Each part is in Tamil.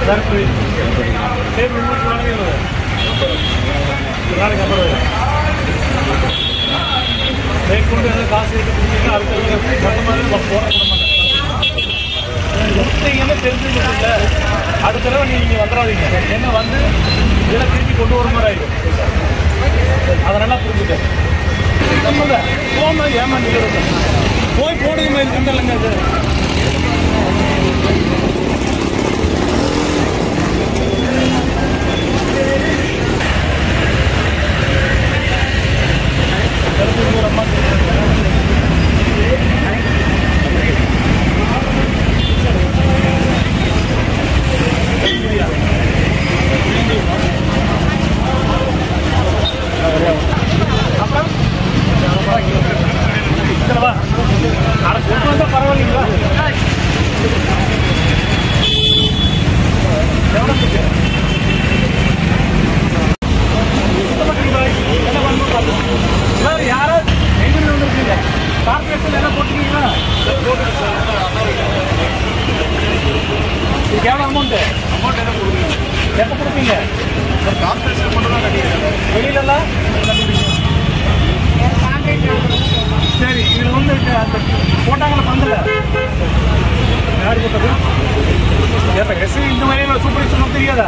சரி சரி முன்னூற்றி நாளைக்கு வரும் ஒரு நாளைக்கு அப்புறம் வரும் மேற்கொண்டு எதாவது காசு எடுத்து கொடுத்தீங்கன்னா அடுத்த மொத்தமாக நம்ம போட விட மாட்டேன் கொடுத்தீங்கன்னு தெரிஞ்சுக்கிட்டு இல்லை அடுத்த தடவை நீங்கள் வந்துடாதீங்க என்ன வந்து இதெல்லாம் திருப்பி கொண்டு வர மாதிரி ஆயிடும் அதை நல்லா புரிஞ்சுக்க நம்மள போகும்போது ஏமாந்து போய் போடுங்க மாதிரி கண்டலைங்க அது கருத்து மூலமா அப்புறம் இத்தனை அரை கொண்டு வந்தா பரவாயில்லைங்களா எவ்வளோ இருக்கு? சுத்தப்பட்டு பாய். என்ன பண்ணணும் பாருங்க. சார் யாராவது எங்கிருந்து வந்திருக்கீங்க கார்பரேஷன் என்ன போட்டுருக்கீங்களா இதுக்கு எவ்வளோ அமௌண்ட்டு அமௌண்ட் என்ன கொடுக்குறீங்க எப்போ கொடுப்பீங்க கார்பரேஷன் மட்டும் தான் கட்டிக்கிறேன் வெளியிலலாம் சரி இது வந்து இந்த அந்த போட்டாங்கள பந்தல யார் போட்டது ஏப்பா எஸ்ஐ இந்த மாதிரி சூப்பர்வைசர் நமக்கு தெரியாதா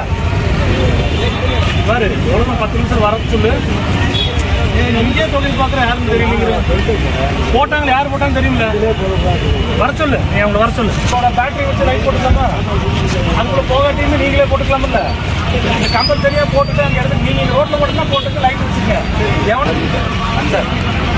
பாரு ஒழுங்கா பத்து நிமிஷம் வர சொல்லு ஏய், இங்கே தொழில் பார்க்குற யாருன்னு தெரியலங்கிற போட்டாங்களா யார் போட்டாங்க தெரியுமில்ல வர சொல்லு நீ அவங்கள வர சொல்லு இப்போ பேட்டரி வச்சு லைட் போட்டுக்கலாமா அதுக்குள்ள போகாட்டியுமே நீங்களே போட்டுக்கலாம்ல இந்த கம்பல்சரியாக போட்டுட்டு அந்த இடத்துக்கு நீங்கள் ரோட்டில் போட்டுனா போட்டுட்டு லைட் வச்சுக்க எவன அந்த